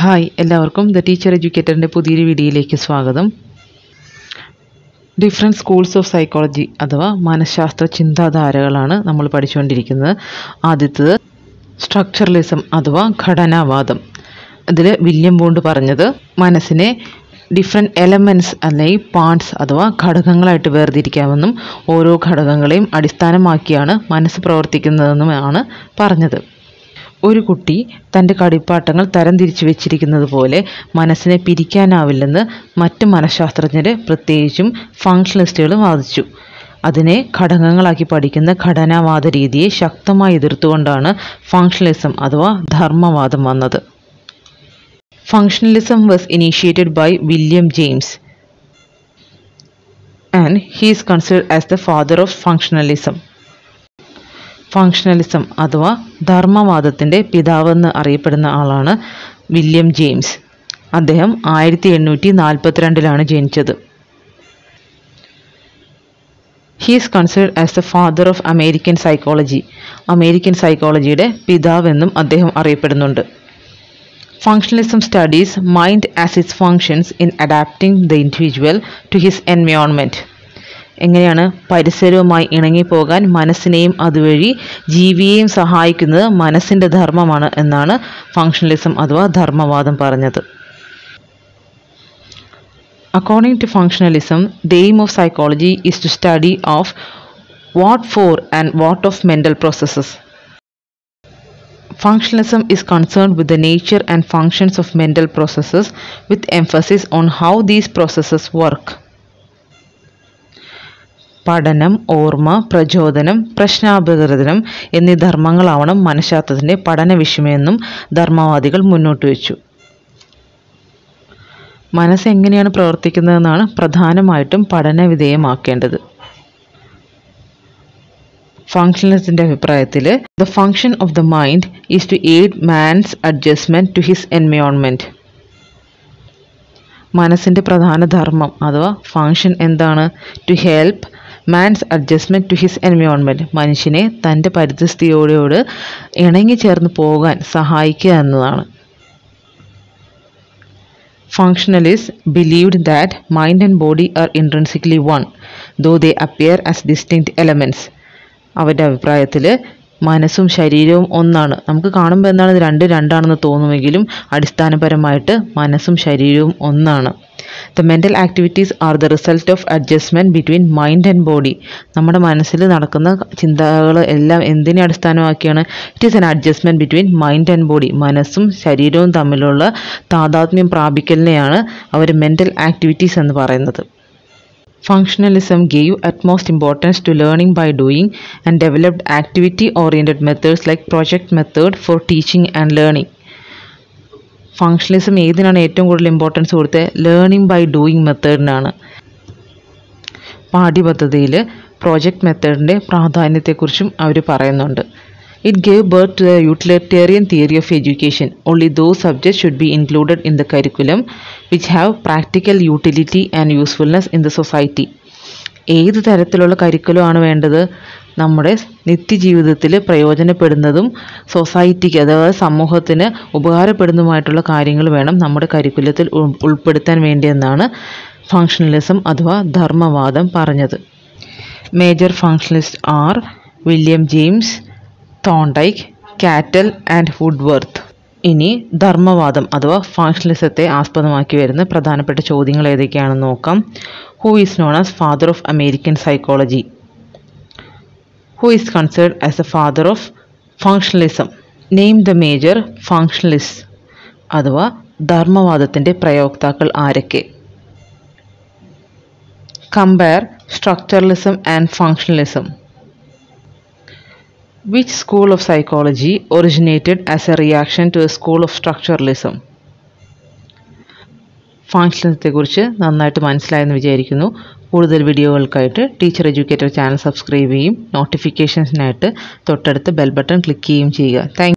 Hi എല്ലാവർക്കും the teacher എഡ്യൂക്കേറ്ററിൻ്റെ പുതിയൊരു വീഡിയോയിലേക്ക് സ്വാഗതം ഡിഫറെൻറ്റ് സ്കൂൾസ് ഓഫ് സൈക്കോളജി അഥവാ മനഃശാസ്ത്ര ചിന്താധാരകളാണ് നമ്മൾ പഠിച്ചുകൊണ്ടിരിക്കുന്നത് ആദ്യത്തത് സ്ട്രക്ചറലിസം അഥവാ ഘടനാവാദം അതിൽ വില്യം ബോണ്ട് പറഞ്ഞത് മനസ്സിനെ ഡിഫറെൻറ്റ് എലമെൻറ്റ്സ് അല്ലെങ്കിൽ പാർട്സ് അഥവാ ഘടകങ്ങളായിട്ട് വേർതിരിക്കാമെന്നും ഓരോ ഘടകങ്ങളെയും അടിസ്ഥാനമാക്കിയാണ് മനസ്സ് പ്രവർത്തിക്കുന്നതെന്നുമാണ് പറഞ്ഞത് ഒരു കുട്ടി തൻ്റെ കളിപ്പാട്ടങ്ങൾ തരംതിരിച്ച് വെച്ചിരിക്കുന്നത് പോലെ മനസ്സിനെ പിരിക്കാനാവില്ലെന്ന് മറ്റ് മനഃശാസ്ത്രജ്ഞർ പ്രത്യേകിച്ചും ഫങ്ഷണലിസ്റ്റുകൾ വാദിച്ചു അതിനെ ഘടകങ്ങളാക്കി പഠിക്കുന്ന ഘടനാവാദ രീതിയെ ശക്തമായി എതിർത്തുകൊണ്ടാണ് ഫങ്ഷണലിസം അഥവാ ധർമ്മവാദം വന്നത് functionalism was initiated by William James and he is considered as the father of functionalism functionalism അഥവാ ധർമ്മവാദത്തിൻ്റെ പിതാവെന്ന് അറിയപ്പെടുന്ന ആളാണ് വില്യം ജെയിംസ് അദ്ദേഹം ആയിരത്തി എണ്ണൂറ്റി നാൽപ്പത്തിരണ്ടിലാണ് ജനിച്ചത് he is considered as the father of American psychology American സൈക്കോളജിയുടെ പിതാവെന്നും അദ്ദേഹം അറിയപ്പെടുന്നുണ്ട് functionalism studies mind as its functions in adapting the individual to his environment എങ്ങനെയാണ് പരിസരവുമായി ഇണങ്ങിപ്പോകാൻ മനസ്സിനെയും അതുവഴി ജീവിയെയും സഹായിക്കുന്നത് മനസ്സിൻ്റെ ധർമ്മമാണ് എന്നാണ് ഫങ്ഷണലിസം അഥവാ ധർമ്മവാദം പറഞ്ഞത് according to functionalism the aim of psychology is to study of what for and what of mental processes Functionalism is concerned with the nature and functions of mental processes with emphasis on how these processes work. പഠനം ഓർമ്മ പ്രചോദനം പ്രശ്നാപകൃതനം എന്നീ ധർമ്മങ്ങളാവണം മനഃശാസ്ത്രത്തിൻ്റെ പഠന വിഷയമെന്നും ധർമ്മവാദികൾ മുന്നോട്ട് വെച്ചു മനസ്സ് എങ്ങനെയാണ് പ്രവർത്തിക്കുന്നതെന്നാണ് പ്രധാനമായിട്ടും പഠന വിധേയമാക്കേണ്ടത് ഫങ്ഷണലിസത്തിൻ്റെ അഭിപ്രായത്തിൽ the function of the mind is to aid man's adjustment to his environment മനസ്സിൻ്റെ പ്രധാന ധർമ്മം അഥവാ ഫങ്ഷൻ എന്താണ് to help man's adjustment to his environment മനുഷ്യനെ തൻ്റെ പരിസ്ഥിതിയോട് ഇണങ്ങിച്ചേർന്ന് പോകാൻ സഹായിക്കുക എന്നതാണ് Functionalists believed that mind and body are intrinsically one, though they appear as distinct elements. അവരുടെ അഭിപ്രായത്തിൽ മനസ്സും ശരീരവും ഒന്നാണ് നമുക്ക് കാണുമ്പോൾ എന്താണ് ഇത് രണ്ട് രണ്ടാണെന്ന് തോന്നുമെങ്കിലും അടിസ്ഥാനപരമായിട്ട് മനസ്സും ശരീരവും ഒന്നാണ് the mental activities are the result of adjustment between mind and body നമ്മുടെ മനസ്സിൽ നടക്കുന്ന ചിന്തകൾ എല്ലാം എന്തിനെ അടിസ്ഥാനമാക്കിയാണ് it is an adjustment between mind and body മനസ്സും ശരീരവും തമ്മിലുള്ള താതാത്മ്യം പ്രാപിക്കലിനെയാണ് അവർ മെൻ്റൽ ആക്ടിവിറ്റീസ് എന്ന് പറയുന്നത് Functionalism gave utmost importance to learning by doing and developed activity oriented methods like project method for teaching and learning. Functionalism ഏതിനാണ് ഏറ്റവും കൂടുതൽ importance കൊടുത്തത് ലേണിംഗ് ബൈ ഡൂയിങ് മെത്തേഡിനാണ് പാഠ്യപദ്ധതിയിൽ പ്രോജക്റ്റ് മെത്തേഡിൻ്റെ പ്രാധാന്യത്തെക്കുറിച്ചും അവർ പറയുന്നുണ്ട് it gave birth to the utilitarian theory of education only those subject should be included in the curriculum which have practical utility and usefulness in the society ഏത് തരത്തിലുള്ള curriculum ആണ് വേണ്ടത് നമ്മുടെ നിത്യജീവിതത്തിൽ പ്രയോജനപ്പെടുന്നതും സൊസൈറ്റിക്ക് അഥവാ സമൂഹത്തിന് ഉപകാരപ്പെടുന്നതുമായിട്ടുള്ള കാര്യങ്ങൾ വേണം നമ്മുടെ കരിക്കുലത്തിൽ ഉൾപ്പെടുത്താൻ വേണ്ടിയെന്നാണ് ഫങ്ഷണലിസം അഥവാ ധർമ്മവാദം പറഞ്ഞത് major functionalist are William James Thorndike Cattell and Woodworth ഇനി ധർമ്മവാദം അഥവാ ഫങ്ഷണലിസത്തെ ആസ്പദമാക്കി വരുന്ന പ്രധാനപ്പെട്ട ചോദ്യങ്ങൾ ഏതൊക്കെയാണെന്ന് നോക്കാം who is known as father of American psychology who is considered as a father of functionalism name the major functionalist അഥവാ ധർമ്മവാദത്തിൻ്റെ പ്രയോക്താക്കൾ ആരൊക്കെ compare structuralism and functionalism Which school of psychology originated as a reaction to a school of structuralism? ഫങ്ഷൻസത്തെക്കുറിച്ച് നന്നായിട്ട് മനസ്സിലായെന്ന് വിചാരിക്കുന്നു കൂടുതൽ വീഡിയോകൾക്കായിട്ട് ടീച്ചർ എഡ്യൂക്കേറ്റർ ചാനൽ സബ്സ്ക്രൈബ് ചെയ്യും നോട്ടിഫിക്കേഷൻസിനായിട്ട് തൊട്ടടുത്ത് ബെൽ ബട്ടൺ ക്ലിക്ക് ചെയ്യുകയും ചെയ്യുക താങ്ക്